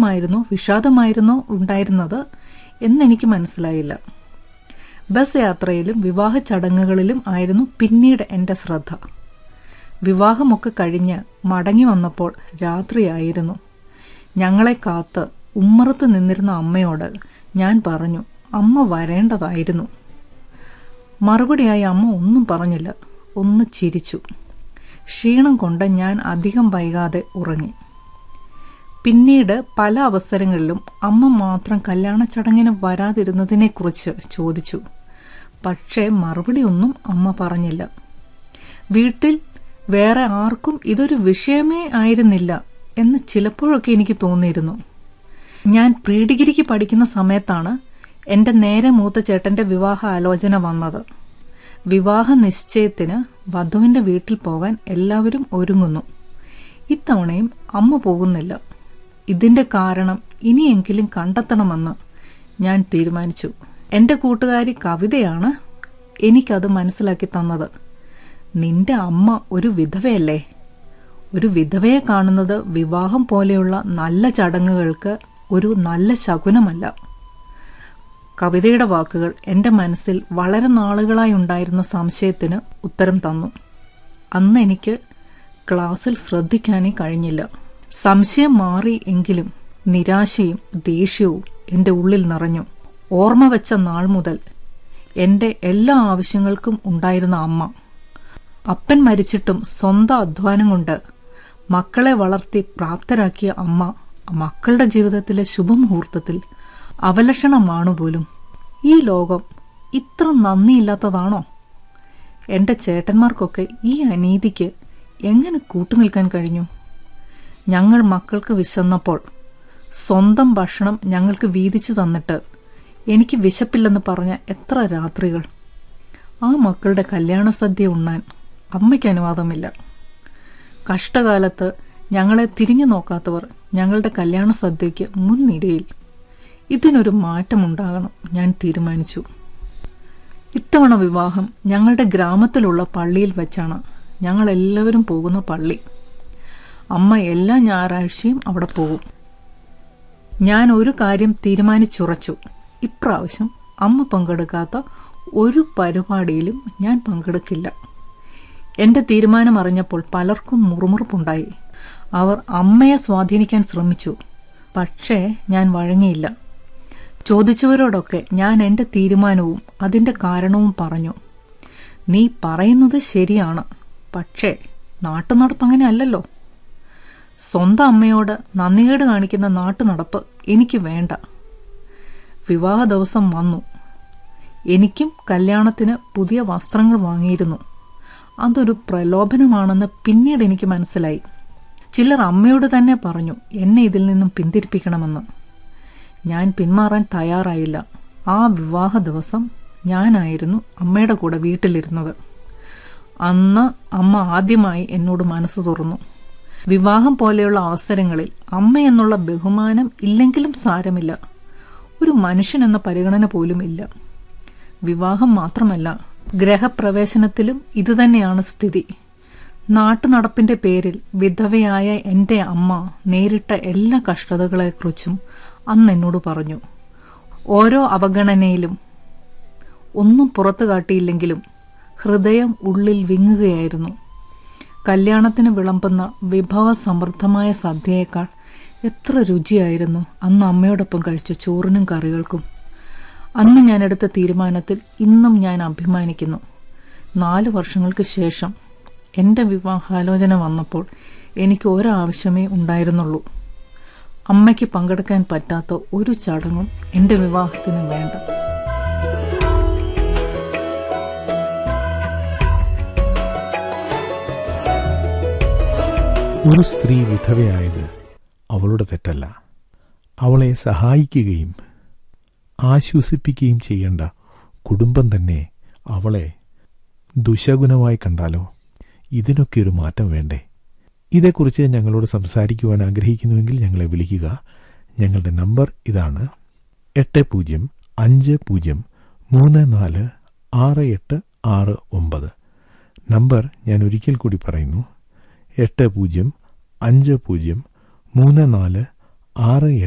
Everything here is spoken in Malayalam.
ആനന്ദമായിരുന്നോ വിഷാദമായിരുന്നോ ഉണ്ടായിരുന്നത് എന്നെനിക്ക് മനസ്സിലായില്ല ബസ് യാത്രയിലും വിവാഹ ചടങ്ങുകളിലും ആയിരുന്നു പിന്നീട് എന്റെ ശ്രദ്ധ വിവാഹമൊക്കെ കഴിഞ്ഞ് മടങ്ങി വന്നപ്പോൾ രാത്രിയായിരുന്നു ഞങ്ങളെ കാത്ത് ഉമ്മറത്ത് നിന്നിരുന്ന അമ്മയോട് ഞാൻ പറഞ്ഞു അമ്മ വരേണ്ടതായിരുന്നു മറുപടിയായി അമ്മ ഒന്നും പറഞ്ഞില്ല ഒന്ന് ചിരിച്ചു ക്ഷീണം കൊണ്ട് ഞാൻ അധികം വൈകാതെ ഉറങ്ങി പിന്നീട് പല അവസരങ്ങളിലും അമ്മ മാത്രം കല്യാണ ചടങ്ങിന് വരാതിരുന്നതിനെക്കുറിച്ച് ചോദിച്ചു പക്ഷേ മറുപടിയൊന്നും അമ്മ പറഞ്ഞില്ല വീട്ടിൽ വേറെ ആർക്കും ഇതൊരു വിഷയമേ ആയിരുന്നില്ല എന്ന് ചിലപ്പോഴൊക്കെ എനിക്ക് തോന്നിയിരുന്നു ഞാൻ പ്രീ ഡിഗ്രിക്ക് പഠിക്കുന്ന സമയത്താണ് എന്റെ നേരെ മൂത്ത ചേട്ടന്റെ വിവാഹ ആലോചന വന്നത് വിവാഹ നിശ്ചയത്തിന് വധുവിന്റെ വീട്ടിൽ പോകാൻ എല്ലാവരും ഒരുങ്ങുന്നു ഇത്തവണയും അമ്മ പോകുന്നില്ല ഇതിന്റെ കാരണം ഇനിയെങ്കിലും കണ്ടെത്തണമെന്ന് ഞാൻ തീരുമാനിച്ചു എന്റെ കൂട്ടുകാരി കവിതയാണ് എനിക്കത് മനസ്സിലാക്കി തന്നത് നിന്റെ അമ്മ ഒരു വിധവയല്ലേ ഒരു വിധവയെ കാണുന്നത് വിവാഹം പോലെയുള്ള നല്ല ചടങ്ങുകൾക്ക് ഒരു നല്ല ശകുനമല്ല കവിതയുടെ വാക്കുകൾ എന്റെ മനസ്സിൽ വളരെ നാളുകളായി ഉണ്ടായിരുന്ന സംശയത്തിന് ഉത്തരം തന്നു അന്ന് എനിക്ക് ക്ലാസ്സിൽ ശ്രദ്ധിക്കാനേ കഴിഞ്ഞില്ല സംശയം മാറി എങ്കിലും നിരാശയും ദേഷ്യവും എന്റെ ഉള്ളിൽ നിറഞ്ഞു ഓർമ്മ വെച്ച നാൾ മുതൽ എന്റെ എല്ലാ ആവശ്യങ്ങൾക്കും ഉണ്ടായിരുന്ന അമ്മ അപ്പൻ മരിച്ചിട്ടും സ്വന്തം അധ്വാനം കൊണ്ട് മക്കളെ വളർത്തി പ്രാപ്തരാക്കിയ അമ്മ മക്കളുടെ ജീവിതത്തിലെ ശുഭമുഹൂർത്തത്തിൽ അവലക്ഷണമാണു പോലും ഈ ലോകം ഇത്ര നന്ദിയില്ലാത്തതാണോ എന്റെ ചേട്ടന്മാർക്കൊക്കെ ഈ അനീതിക്ക് എങ്ങനെ കൂട്ടുനിൽക്കാൻ കഴിഞ്ഞു ഞങ്ങൾ മക്കൾക്ക് വിശന്നപ്പോൾ സ്വന്തം ഭക്ഷണം ഞങ്ങൾക്ക് വീതിച്ചു തന്നിട്ട് എനിക്ക് വിശപ്പില്ലെന്ന് പറഞ്ഞ എത്ര രാത്രികൾ ആ മക്കളുടെ കല്യാണ സദ്യ ഉണ്ണാൻ അമ്മയ്ക്ക് അനുവാദമില്ല കഷ്ടകാലത്ത് ഞങ്ങളെ തിരിഞ്ഞു നോക്കാത്തവർ ഞങ്ങളുടെ കല്യാണ സദ്യയ്ക്ക് മുൻനിരയിൽ ഇതിനൊരു മാറ്റമുണ്ടാകണം ഞാൻ തീരുമാനിച്ചു ഇത്തവണ വിവാഹം ഞങ്ങളുടെ ഗ്രാമത്തിലുള്ള പള്ളിയിൽ വെച്ചാണ് ഞങ്ങൾ എല്ലാവരും പോകുന്ന പള്ളി അമ്മ എല്ലാ ഞായറാഴ്ചയും അവിടെ പോകും ഞാൻ ഒരു കാര്യം തീരുമാനിച്ചുറച്ചു ഇപ്രാവശ്യം അമ്മ പങ്കെടുക്കാത്ത ഒരു പരിപാടിയിലും ഞാൻ പങ്കെടുക്കില്ല എന്റെ തീരുമാനം അറിഞ്ഞപ്പോൾ പലർക്കും മുറുമുറുപ്പുണ്ടായി അവർ അമ്മയെ സ്വാധീനിക്കാൻ ശ്രമിച്ചു പക്ഷേ ഞാൻ വഴങ്ങിയില്ല ചോദിച്ചവരോടൊക്കെ ഞാൻ എന്റെ തീരുമാനവും അതിന്റെ കാരണവും പറഞ്ഞു നീ പറയുന്നത് ശരിയാണ് പക്ഷേ നാട്ടുനടപ്പ് അങ്ങനെ അല്ലല്ലോ സ്വന്തം അമ്മയോട് നന്ദികേട് കാണിക്കുന്ന നാട്ടുനടപ്പ് എനിക്ക് വേണ്ട വിവാഹ ദിവസം വന്നു എനിക്കും കല്യാണത്തിന് പുതിയ വസ്ത്രങ്ങൾ വാങ്ങിയിരുന്നു അതൊരു പ്രലോഭനമാണെന്ന് പിന്നീട് എനിക്ക് മനസ്സിലായി ചിലർ അമ്മയോട് തന്നെ പറഞ്ഞു എന്നെ ഇതിൽ നിന്നും പിന്തിരിപ്പിക്കണമെന്ന് ഞാൻ പിന്മാറാൻ തയ്യാറായില്ല ആ വിവാഹ ദിവസം ഞാനായിരുന്നു അമ്മയുടെ കൂടെ വീട്ടിലിരുന്നത് അന്ന് അമ്മ ആദ്യമായി എന്നോട് മനസ്സ് തുറന്നു വിവാഹം പോലെയുള്ള അവസരങ്ങളിൽ അമ്മ എന്നുള്ള ബഹുമാനം ഇല്ലെങ്കിലും സാരമില്ല ഒരു മനുഷ്യൻ എന്ന പരിഗണന പോലും ഇല്ല വിവാഹം മാത്രമല്ല ഗ്രഹപ്രവേശനത്തിലും ഇതുതന്നെയാണ് സ്ഥിതി നാട്ടുനടപ്പിന്റെ പേരിൽ വിധവയായ എന്റെ അമ്മ നേരിട്ട എല്ലാ കഷ്ടതകളെക്കുറിച്ചും അന്ന് എന്നോട് പറഞ്ഞു ഓരോ അവഗണനയിലും ഒന്നും പുറത്തു കാട്ടിയില്ലെങ്കിലും ഹൃദയം ഉള്ളിൽ വിങ്ങുകയായിരുന്നു കല്യാണത്തിന് വിളമ്പുന്ന വിഭവസമൃദ്ധമായ സദ്യയേക്കാൾ എത്ര രുചിയായിരുന്നു അന്ന് അമ്മയോടൊപ്പം കഴിച്ച ചോറിനും കറികൾക്കും അന്ന് ഞാൻ എടുത്ത തീരുമാനത്തിൽ ഇന്നും ഞാൻ അഭിമാനിക്കുന്നു നാല് വർഷങ്ങൾക്ക് ശേഷം എന്റെ വിവാഹാലോചന വന്നപ്പോൾ എനിക്ക് ഒരാവശ്യമേ ഉണ്ടായിരുന്നുള്ളൂ അമ്മയ്ക്ക് പങ്കെടുക്കാൻ പറ്റാത്ത ഒരു ചടങ്ങും എന്റെ വിവാഹത്തിന് വേണ്ട ഒരു സ്ത്രീ വിധവയായത് അവളുടെ തെറ്റല്ല അവളെ സഹായിക്കുകയും ആശ്വസിപ്പിക്കുകയും ചെയ്യേണ്ട കുടുംബം തന്നെ അവളെ ദുശഗുണമായി കണ്ടാലോ ഇതിനൊക്കെ ഒരു മാറ്റം വേണ്ടേ ഇതേക്കുറിച്ച് ഞങ്ങളോട് സംസാരിക്കുവാൻ ആഗ്രഹിക്കുന്നുവെങ്കിൽ ഞങ്ങളെ വിളിക്കുക ഞങ്ങളുടെ നമ്പർ ഇതാണ് എട്ട് പൂജ്യം അഞ്ച് പൂജ്യം മൂന്ന് നാല് ആറ് എട്ട് ആറ് ഒമ്പത് നമ്പർ ഞാൻ ഒരിക്കൽ കൂടി പറയുന്നു എട്ട് പൂജ്യം അഞ്ച് പൂജ്യം മൂന്ന് നാല് ആറ്